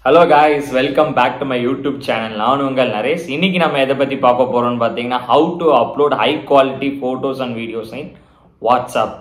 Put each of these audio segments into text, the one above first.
hello guys welcome back to my YouTube channel நான் உங்கள் நரேஷ் இன்னைக்கு நம்ம எதை பற்றி பார்க்க போகிறோம்னு பார்த்தீங்கன்னா how to upload high quality photos and videos in WhatsApp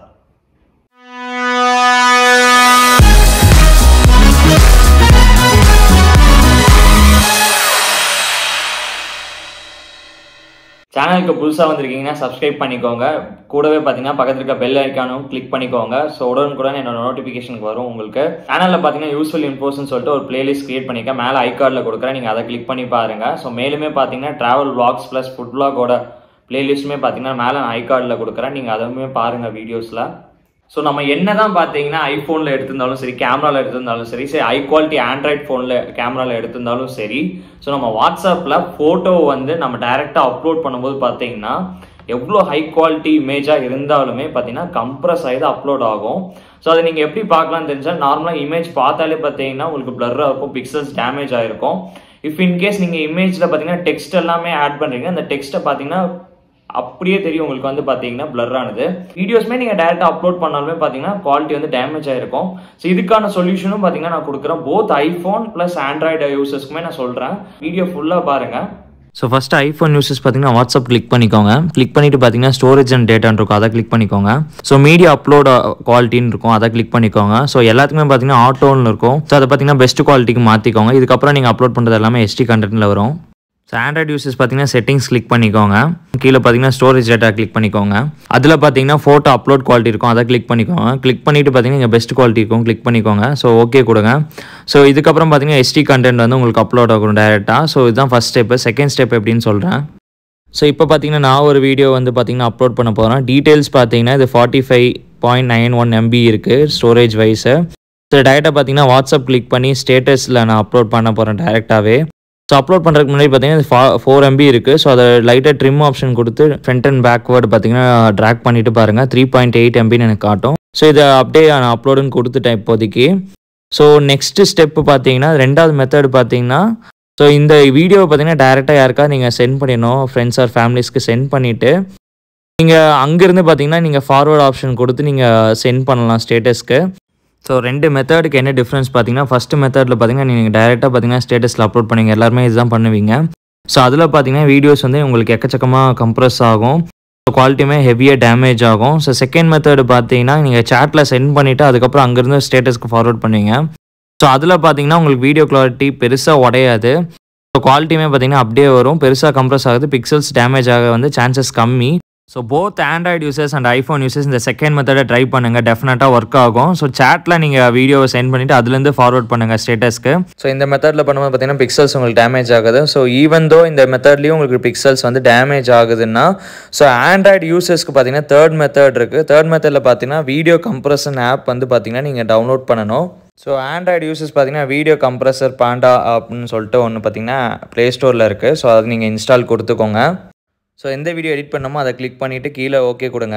சேனலுக்கு புதுசாக வந்திருக்கீங்கன்னா சப்ஸ்கிரைப் பண்ணிக்கோங்க கூடவே பார்த்தீங்கன்னா பக்கத்தில் இருக்க பெல் ஐக்கானும் கிளிக் பண்ணிக்கோங்க ஸோ உடனுக்குடன் என்னோட நோட்டிஃபிகேஷனுக்கு வரும் உங்களுக்கு சேனலில் பார்த்தீங்கன்னா யூஸ்ஃபுல் இன்ஃபோஸ்னு சொல்லிட்டு ஒரு பிளேலிஸ்ட் கிரியேட் பண்ணிக்க மேலே ஐகார்டில் கொடுக்குறேன் நீங்கள் அதை கிளிக் பண்ணி பாருங்க ஸோ மேலுமே பார்த்தீங்கன்னா ட்ராவல் vlogs ப்ளஸ் ஃபுட் vlogோட பிளேலிஸ்ட்டுமே பார்த்தீங்கன்னா மேலே நான் ஐகார்டில் கொடுக்குறேன் நீங்கள் அதுவுமே பாருங்கள் வீடியோஸில் ஸோ நம்ம என்னதான் பார்த்தீங்கன்னா ஐஃபோனில் எடுத்திருந்தாலும் சரி கேமராவில் எடுத்திருந்தாலும் சரி சரி ஹை குவாலிட்டி ஆண்ட்ராய்ட் ஃபோனில் கேமராவில் எடுத்திருந்தாலும் சரி ஸோ நம்ம வாட்ஸ்அப்பில் ஃபோட்டோ வந்து நம்ம டைரெக்டாக அப்லோட் பண்ணும்போது பார்த்தீங்கன்னா எவ்வளோ ஹை குவாலிட்டி இமேஜாக இருந்தாலுமே பார்த்தீங்கன்னா கம்ப்ரஸ் ஆகி அப்லோட் ஆகும் ஸோ அதை நீங்கள் எப்படி பார்க்கலாம்னு தெரிஞ்சால் நார்மலாக இமேஜ் பார்த்தாலே பார்த்தீங்கன்னா உங்களுக்கு பிளர்ராக இருக்கும் பிக்சல்ஸ் டேமேஜ் ஆகிருக்கும் இஃப் இன்கேஸ் நீங்கள் இமேஜில் பார்த்தீங்கன்னா டெக்ஸ்ட் எல்லாமே ஆட் பண்ணுறீங்க அந்த டெக்ஸ்ட்டை பார்த்தீங்கன்னா அப்படியே தெரியும் உங்களுக்கு வந்து பார்த்தீங்கன்னா blur ஆனது வீடியோஸ்மே நீங்கள் டேரெக்டாக அப்லோட் பண்ணாலுமே பார்த்தீங்கன்னா குவாலிட்டி வந்து டேமேஜ் ஆயிருக்கும் ஸோ இதுக்கான சொல்யூஷனும் பார்த்தீங்கன்னா நான் கொடுக்குறேன் போத் ஐஃபோன் ப்ளஸ் ஆண்ட்ராய்டு யூசர்ஸ்க்குமே நான் சொல்கிறேன் வீடியோ ஃபுல்லாக பாருங்கள் ஸோ ஃபஸ்ட்டு ஐஃபோன் யூசர்ஸ் பார்த்தீங்கன்னா வாட்ஸ்அப் கிளிக் பண்ணிக்கோங்க கிளிக் பண்ணிட்டு பார்த்தீங்கன்னா ஸ்டோரேஜ் அண்ட் டேட்டான்னு இருக்கும் அதை கிளிக் பண்ணிக்கோங்க ஸோ மீடியா அப்லோட் குவாலிட்டின்னு இருக்கும் அதை கிளிக் பண்ணிக்கோங்க ஸோ எல்லாத்துக்குமே பார்த்தீங்கன்னா ஆட்டோன்னு இருக்கும் ஸோ அதை பார்த்தீங்கன்னா பெஸ்ட் குவாலிட்டிக்கு மாற்றிக்கோங்க இதுக்கப்புறம் நீங்கள் அப்லோட் பண்ணுறது எல்லாமே எஸ்டி கண்டென்ட்டில் வரும் ஸோ ஆண்ட்ராய்டு யூசர்ஸ் பார்த்தீங்கன்னா செட்டிங்ஸ் கிளிக் பண்ணிக்கோங்க கீழே பார்த்தீங்கன்னா ஸ்டோரேஜ் டேட்டா கிளிக் பண்ணிக்கோங்க அதில் பார்த்தீங்கன்னா ஃபோட்டோ அப்லோட் குவாலிட்டி இருக்கும் அதை கிளிக் பண்ணிக்கோங்க கிளிக் பண்ணிட்டு பார்த்தீங்கன்னா இங்கே பெஸ்ட் குவாலிட்டி இருக்கும் கிளிக் பண்ணிக்கோங்க ஸோ ஓகே கொடுங்க ஸோ இதுக்கப்புறம் பார்த்தீங்கன்னா எஸ்டி கண்டென்ட் வந்து உங்களுக்கு அப்லோட் ஆகும் டேரெக்டாக ஸோ இதுதான் ஃபஸ்ட் ஸ்டெப்பு செகண்ட் ஸ்டெப் எப்படின்னு சொல்கிறேன் ஸோ இப்போ பார்த்தீங்கன்னா நான் ஒரு வீடியோ வந்து பார்த்தீங்கன்னா அப்லோட் பண்ண போகிறேன் டீட்டெயில்ஸ் பார்த்தீங்கன்னா இது forty five point nine one MB இருக்குது ஸ்டோரேஜ் வைஸு ஸோ டேரெக்டாக பார்த்தீங்கன்னா வாட்ஸ்அப் கிளிக் பண்ணி ஸ்டேட்டஸில் நான் அப்லோட் பண்ண போகிறேன் டேரெக்டாகவே ஸோ அப்லோட் பண்ணுறதுக்கு முன்னாடி பார்த்தீங்கன்னா ஃபோர் எம்பி இருக்குது ஸோ அதை லைட்டாக ட்ரிம் ஆப்ஷன் கொடுத்து ஃப்ரண்ட் அண்ட் பேக்வேர்டு பார்த்தீங்கன்னா ட்ராக் பண்ணிட்டு பாருங்கள் த்ரீ பாயிண்ட் எயிட் எம்பின்னு எனக்கு காட்டும் ஸோ இதை அப்படியே நான் அப்லோடுன்னு கொடுத்துட்டேன் இப்போதைக்கு ஸோ நெக்ஸ்ட் ஸ்டெப்பு பார்த்தீங்கன்னா ரெண்டாவது மெத்தட் பார்த்தீங்கன்னா ஸோ இந்த வீடியோவை பார்த்தீங்கன்னா டேரெக்டாக யாருக்காவது நீங்கள் சென்ட் பண்ணிடணும் ஃப்ரெண்ட்ஸ் ஆர் ஃபேமிலிஸ்க்கு சென்ட் பண்ணிவிட்டு நீங்கள் அங்கேருந்து பார்த்தீங்கன்னா நீங்கள் ஃபார்வர்ட் ஆப்ஷன் கொடுத்து நீங்கள் சென்ட் பண்ணலாம் ஸ்டேட்டஸ்க்கு ஸோ ரெண்டு மெத்தடுக்கு என்ன டிஃப்ரென்ஸ் பார்த்தீங்கன்னா ஃபஸ்ட்டு மெத்தடில் பார்த்தீங்கன்னா நீங்கள் டேரெக்டாக பார்த்தீங்கன்னா ஸ்டேட்டஸில் அப்லோட் பண்ணுவீங்க எல்லாருமே இதுதான் பண்ணுவீங்க ஸோ அதில் பார்த்தீங்கன்னா வீடியோஸ் வந்து உங்களுக்கு எக்கச்சக்கமாக கம்ப்ரஸ் ஆகும் ஸோ குவாலிட்டியுமே ஹெவியாக டேமேஜ் ஆகும் ஸோ செகண்ட் மெத்தடு பார்த்தீங்கன்னா நீங்கள் சேட்டில் சென்ட் பண்ணிவிட்டு அதுக்கப்புறம் அங்கேருந்து ஸ்டேட்டஸ்க்கு ஃபார்வர்ட் பண்ணுவீங்க ஸோ அதில் பார்த்தீங்கன்னா உங்களுக்கு வீடியோ குவாலிட்டி பெருசாக உடையாது ஸோ குவாலிட்டியுமே பார்த்தீங்கன்னா அப்படியே வரும் பெருசாக கம்ப்ரஸ் ஆகுது பிக்சல்ஸ் டேமேஜ் ஆக வந்து சான்சஸ் கம்மி so both Android users and iPhone users இந்த செகண்ட் மெத்தடை ட்ரை பண்ணுங்கள் டெஃபினட்டாக ஒர்க் ஆகும் ஸோ சேட்டில் நீங்கள் வீடியோவை சென்ட் பண்ணிவிட்டு அதுலேருந்து ஃபார்வர்ட் பண்ணுங்கள் ஸ்டேட்டஸ்க்கு ஸோ இந்த மெத்தடில் பண்ணும்போது பார்த்தீங்கன்னா பிக்சல்ஸ் உங்களுக்கு டேமேஜ் ஆகுது ஸோ ஈவன் தோ இந்த மெத்தட்லேயும் உங்களுக்கு பிக்சல்ஸ் வந்து டேமேஜ் ஆகுதுன்னா ஸோ ஆண்ட்ராய்டு யூசர்ஸ்க்கு பார்த்தீங்கன்னா தேர்ட் மெத்தட் இருக்குது தேர்ட் மெத்தடில் பார்த்தீங்கன்னா வீடியோ கம்ப்ரஷன் ஆப் வந்து பார்த்தீங்கன்னா நீங்கள் டவுன்லோட் பண்ணணும் ஸோ ஆண்ட்ராய்டு யூசர்ஸ் பார்த்தீங்கன்னா வீடியோ கம்ப்ரஸர் பாண்டா அப்படின்னு சொல்லிட்டு ஒன்று பார்த்தீங்கன்னா ப்ளே ஸ்டோரில் இருக்குது ஸோ அது நீங்கள் இன்ஸ்டால் கொடுத்துக்கோங்க ஸோ எந்த வீடியோ எடிட் பண்ணமோ அதை கிளிக் பண்ணிவிட்டு கீழே ஓகே கொடுங்க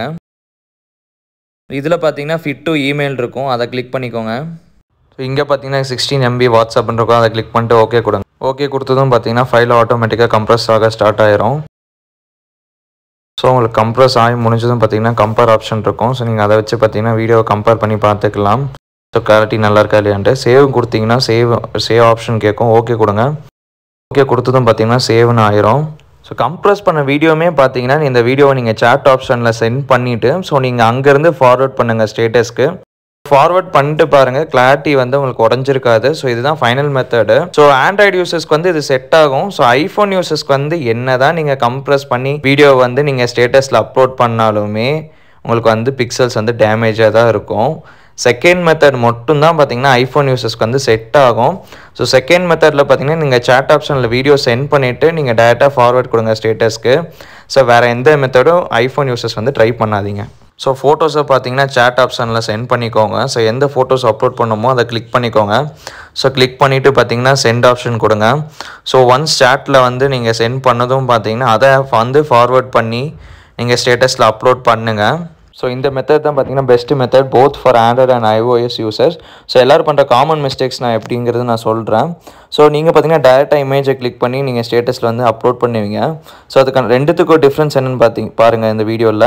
இதில் பார்த்தீங்கன்னா ஃபிட் டு இமெயில் இருக்கும் அதை கிளிக் பண்ணிக்கோங்க ஸோ இங்கே பார்த்தீங்கன்னா சிக்ஸ்டீன் எம்பி வாட்ஸ்அப்னு இருக்கும் அதை கிளிக் பண்ணிட்டு ஓகே கொடுங்க ஓகே கொடுத்ததும் பார்த்தீங்கன்னா ஃபைல் ஆட்டோமேட்டிக்காக கம்ப்ரஸ் ஆக ஸ்டார்ட் ஆயிரும் ஸோ உங்களுக்கு கம்ப்ரஸ் ஆகி முடிஞ்சதும் பார்த்தீங்கன்னா கம்பேர் ஆப்ஷன் இருக்கும் ஸோ நீங்கள் அதை வச்சு பார்த்தீங்கன்னா வீடியோவை கம்பேர் பண்ணி பார்த்துக்கலாம் ஸோ குவாலிட்டி நல்லா இருக்கா இல்லையான்ட்டு சேவ் கொடுத்தீங்கன்னா சேவ் சேவ் ஆப்ஷன் கேட்கும் ஓகே கொடுங்க ஓகே கொடுத்ததும் பார்த்தீங்கன்னா சேவ்னு ஆயிரும் ஸோ கம்ப்ரஸ் பண்ண வீடியோமே பார்த்தீங்கன்னா இந்த வீடியோவை நீங்கள் சேட் ஆப்ஷனில் சென்ட் பண்ணிவிட்டு ஸோ நீங்கள் அங்கேருந்து ஃபார்வர்ட் பண்ணுங்கள் ஸ்டேட்டஸ்க்கு ஃபார்வர்ட் பண்ணிட்டு பாருங்கள் கிளாரிட்டி வந்து உங்களுக்கு உடஞ்சிருக்காது ஸோ இதுதான் ஃபைனல் மெத்தடு ஸோ ஆண்ட்ராய்டு யூசர்ஸ்க்கு வந்து இது செட் ஆகும் ஸோ ஐஃபோன் யூசர்ஸ்க்கு வந்து என்ன தான் நீங்கள் கம்ப்ரஸ் பண்ணி வீடியோ வந்து நீங்கள் ஸ்டேட்டஸில் அப்லோட் பண்ணாலுமே உங்களுக்கு வந்து பிக்சல்ஸ் வந்து டேமேஜாக தான் இருக்கும் செகண்ட் மெத்தட் மட்டும்தான் பார்த்தீங்கன்னா ஐஃபோன் யூசர்ஸ்க்கு வந்து செட் ஆகும் ஸோ செகண்ட் மெத்தடில் பார்த்தீங்கன்னா நீங்கள் சேட் ஆப்ஷனில் வீடியோ சென்ட் பண்ணிவிட்டு நீங்கள் டேரெக்டாக ஃபார்வர்ட் கொடுங்க ஸ்டேட்டஸ்க்கு ஸோ வேறு எந்த மெத்தடும் ஐஃபோன் யூசர்ஸ் வந்து ட்ரை பண்ணாதீங்க ஸோ ஃபோட்டோஸை பார்த்தீங்கன்னா சேட் ஆப்ஷனில் சென்ட் பண்ணிக்கோங்க ஸோ எந்த ஃபோட்டோஸ் அப்லோட் பண்ணுமோ அதை கிளிக் பண்ணிக்கோங்க ஸோ கிளிக் பண்ணிவிட்டு பார்த்தீங்கன்னா சென்ட் ஆப்ஷன் கொடுங்க ஸோ ஒன்ஸ் சேட்டில் வந்து நீங்கள் சென்ட் பண்ணதும் பார்த்தீங்கன்னா அதை வந்து ஃபார்வர்ட் பண்ணி நீங்கள் ஸ்டேட்டஸில் அப்லோட் பண்ணுங்கள் ஸோ இந்த மெத்தட் தான் பார்த்தீங்கன்னா best method both for Android and iOS users so எல்லோரும் பண்ணுற காமன் மிஸ்டேக்ஸ் நான் எப்படிங்கிறது நான் சொல்கிறேன் ஸோ நீங்கள் பார்த்தீங்கன்னா டேரெக்டாக இமேஜை கிளிக் பண்ணி நீங்கள் ஸ்டேட்டஸில் வந்து அப்லோட் பண்ணுவீங்க ஸோ அதுக்கான ரெண்டுத்துக்கும் டிஃப்ரென்ஸ் என்னென்னு பார்த்தீங்க பாருங்கள் இந்த வீடியோவில்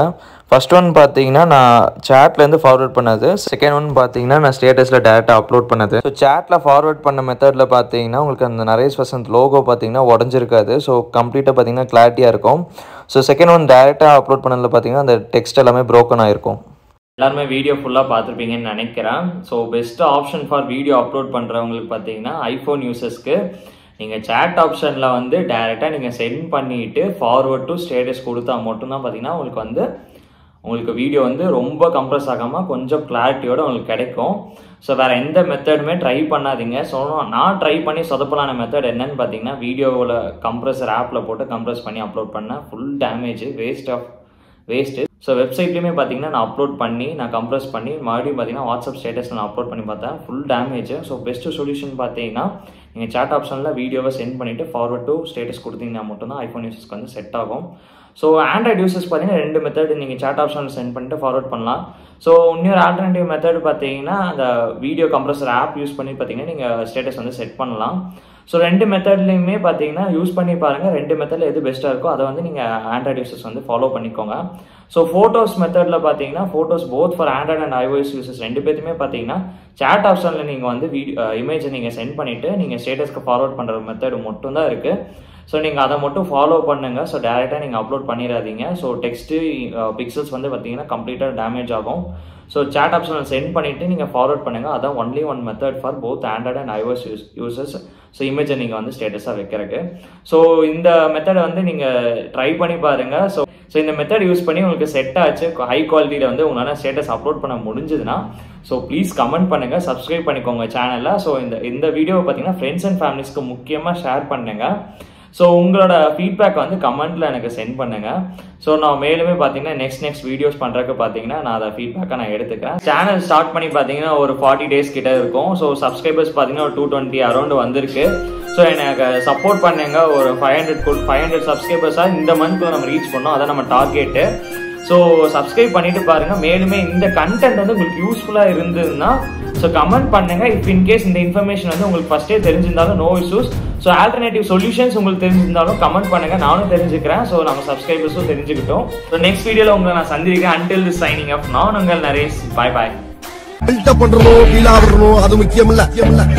ஃபர்ஸ்ட் ஒன் பார்த்தீங்கன்னா நான் சேட்லேருந்து ஃபார்வர்ட் பண்ணது செகண்ட் ஒன் பார்த்தீங்கன்னா நான் ஸ்டேட்டஸில் டேரெக்டாக அப்லோட் பண்ணது ஸோ சேட்டில் ஃபார்வர்ட் பண்ண மெத்தடில் பார்த்தீங்கன்னா உங்களுக்கு அந்த நரேஷ் வசந்த் லோகோ பார்த்தீங்கன்னா உடஞ்சிருக்காது ஸோ கம்ப்ளீட்டாக பார்த்தீங்கன்னா கிளாரிட்டியாக இருக்கும் ஸோ செகண்ட் ஒன் டேரெக்டாக அப்லோட் பண்ணதில் பார்த்தீங்கன்னா அந்த டெக்ஸ்ட் எல்லாமே broken ஆயிருக்கும் எல்லாருமே வீடியோ ஃபுல்லாக பார்த்துருப்பீங்கன்னு நினைக்கிறேன் so best option for video upload பண்ணுறவங்களுக்கு பார்த்தீங்கன்னா ஐஃபோன் யூசர்ஸ்க்கு நீங்கள் சேட் ஆப்ஷனில் வந்து டைரெக்டாக நீங்கள் சென்ட் பண்ணிவிட்டு ஃபார்வர்ட் டு ஸ்டேட்டஸ் கொடுத்தா மட்டும்தான் பார்த்தீங்கன்னா உங்களுக்கு வந்து உங்களுக்கு வீடியோ வந்து ரொம்ப கம்ப்ரஸ் ஆகாமல் கொஞ்சம் கிளாரிட்டியோட உங்களுக்கு கிடைக்கும் ஸோ வேறு எந்த மெத்தடுமே ட்ரை பண்ணாதீங்க ஸோ நான் ட்ரை பண்ணி சொதப்பலான மெத்தட் என்னன்னு பார்த்தீங்கன்னா வீடியோவில் கம்ப்ரஸர் ஆப்பில் போட்டு கம்ப்ரஸ் பண்ணி அப்லோட் பண்ணேன் full damage waste of waste so வெப்சைட்லேயுமே பார்த்தீங்கன்னா நான் அப்லோட் பண்ணி நான் கம்ப்ரஸ் பண்ணி மறுபடியும் பார்த்தீங்கன்னா வாட்ஸ்அப் ஸ்டேட்டஸில் நான் அப்லோட் பண்ணி பார்த்தேன் full damage so best solution பார்த்தீங்கன்னா நீங்கள் சேட் ஆப்ஷனில் வீடியோவை சென்ட் பண்ணிவிட்டு ஃபார்வர்ட் டு ஸ்டேட்டஸ் கொடுத்தீங்கன்னா மட்டும்தான் ஐஃபோன் யூசர்ஸ்க்கு வந்து செட் ஆகும் ஸோ ஆண்ட்ராய்டு யூசர்ஸ் பார்த்தீங்கன்னா ரெண்டு மெத்தட் நீங்கள் சேட் ஆப்ஷனில் சென்ட் பண்ணிட்டு ஃபார்வர்ட் பண்ணலாம் ஸோ இன்னொரு ஆல்டர்னேட்டிவ் மெத்தட் பார்த்தீங்கன்னா அந்த வீடியோ கம்ப்ரஸர் ஆப் யூஸ் பண்ணி பார்த்தீங்கன்னா நீங்கள் ஸ்டேட்டஸ் வந்து செட் பண்ணலாம் ஸோ ரெண்டு மெத்தட்லையுமே பார்த்தீங்கன்னா யூஸ் பண்ணி பாருங்கள் ரெண்டு மெத்தடில் எது பெஸ்ட்டாக இருக்கோ அதை வந்து நீங்கள் ஆண்ட்ராய்டு யூசர்ஸ் வந்து ஃபாலோ பண்ணிக்கோங்க ஸோ ஃபோட்டோஸ் மெத்தடில் பார்த்தீங்கன்னா photos both for Android and iOS users ரெண்டு பேருமே பார்த்தீங்கன்னா சேட் ஆப்ஷனில் நீங்கள் வந்து வீடியோ இமேஜை நீங்கள் சென்ட் பண்ணிவிட்டு நீங்கள் ஸ்டேட்டஸ்க்கு ஃபார்வர்ட் பண்ணுற மெத்தட் மட்டும் தான் இருக்குது ஸோ நீங்கள் அதை மட்டும் ஃபாலோ பண்ணுங்க ஸோ டேரெக்டாக நீங்கள் அப்லோட் பண்ணிடாதீங்க ஸோ டெக்ஸ்ட்டு பிக்சல்ஸ் வந்து பார்த்தீங்கன்னா கம்ப்ளீட்டாக டேமேஜ் ஆகும் ஸோ சேட் ஆப்ஷனில் சென்ட் பண்ணிவிட்டு நீங்கள் ஃபார்வர்ட் பண்ணுங்கள் அதான் only one method for both Android and iOS use users so இமேஜை நீங்கள் வந்து ஸ்டேட்டஸாக வைக்கிறதுக்கு ஸோ இந்த மெத்தடை வந்து நீங்கள் ட்ரை பண்ணி பாருங்கள் ஸோ ஸோ இந்த மெத்தட் யூஸ் பண்ணி உங்களுக்கு செட் ஆச்சு ஹை குவாலிட்டியில் வந்து உங்களால் ஸ்டேட்டஸ் அப்லோட் பண்ண முடிஞ்சதுன்னா ஸோ ப்ளீஸ் கமெண்ட் பண்ணுங்கள் சப்ஸ்கிரைப் பண்ணிக்கோங்க சேனலில் ஸோ இந்த இந்த வீடியோவை பார்த்தீங்கன்னா ஃப்ரெண்ட்ஸ் அண்ட் ஃபேமிலிஸ்க்கு முக்கியமாக ஷேர் பண்ணுங்கள் ஸோ உங்களோட ஃபீட்பேக் வந்து கமெண்ட்டில் எனக்கு சென்ட் பண்ணுங்கள் ஸோ நான் மேலுமே பார்த்தீங்கன்னா நெக்ஸ்ட் நெக்ஸ்ட் வீடியோஸ் பண்ணுறதுக்கு பார்த்தீங்கன்னா நான் அதை ஃபீட்பேக்கை நான் எடுத்துக்கிறேன் சேனல் ஸ்டார்ட் பண்ணி பார்த்தீங்கன்னா ஒரு ஃபார்ட்டி டேஸ் கிட்ட இருக்கும் ஸோ சப்ஸ்கிரைபர்ஸ் பார்த்தீங்கன்னா ஒரு டூ டுவெண்ட்டி அரௌண்ட் வந்திருக்கு ஸோ எனக்கு சப்போர்ட் பண்ணுங்க ஒரு ஃபைவ் ஹண்ட்ரட் ஃபைவ் ஹண்ட்ரட் சப்ஸ்கிரைபர்ஸாக இந்த மந்த் நம்ம ரீச் பண்ணோம் அதான் நம்ம டார்கெட்டு ஸோ சப்ஸ்கிரைப் பண்ணிட்டு பாருங்க மேலுமே இந்த கண்டென்ட் வந்து உங்களுக்கு யூஸ்ஃபுல்லாக இருந்ததுன்னா ஸோ கமெண்ட் பண்ணுங்க இஃப் இன்கேஸ் இந்த இன்ஃபர்மேஷன் வந்து உங்களுக்கு ஃபர்ஸ்டே தெரிஞ்சிருந்தாலும் no issues so alternative solutions உங்களுக்கு தெரிஞ்சிருந்தாலும் கமெண்ட் பண்ணுங்க நானும் தெரிஞ்சுக்கிறேன் ஸோ நம்ம சப்ஸ்கிரைபர்ஸும் தெரிஞ்சுக்கிட்டோம் ஸோ நெக்ஸ்ட் வீடியோவில் உங்களை நான் சந்திக்கிறேன் அன்டில் தி சைனிங் அப் நான் உங்கள் நரேஷ் பாய் பாய் பில்டப் பண்றணும் ஃபீல் ஆகணும் அது முக்கியம் இல்ல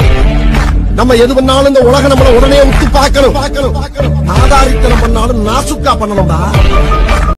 நம்ம எது பண்ணாலும் இந்த உலக நம்மள உடனே விட்டு பார்க்கணும் ஆதாரித்தனம் பண்ணாலும் நாசுக்கா பண்ணணும்டா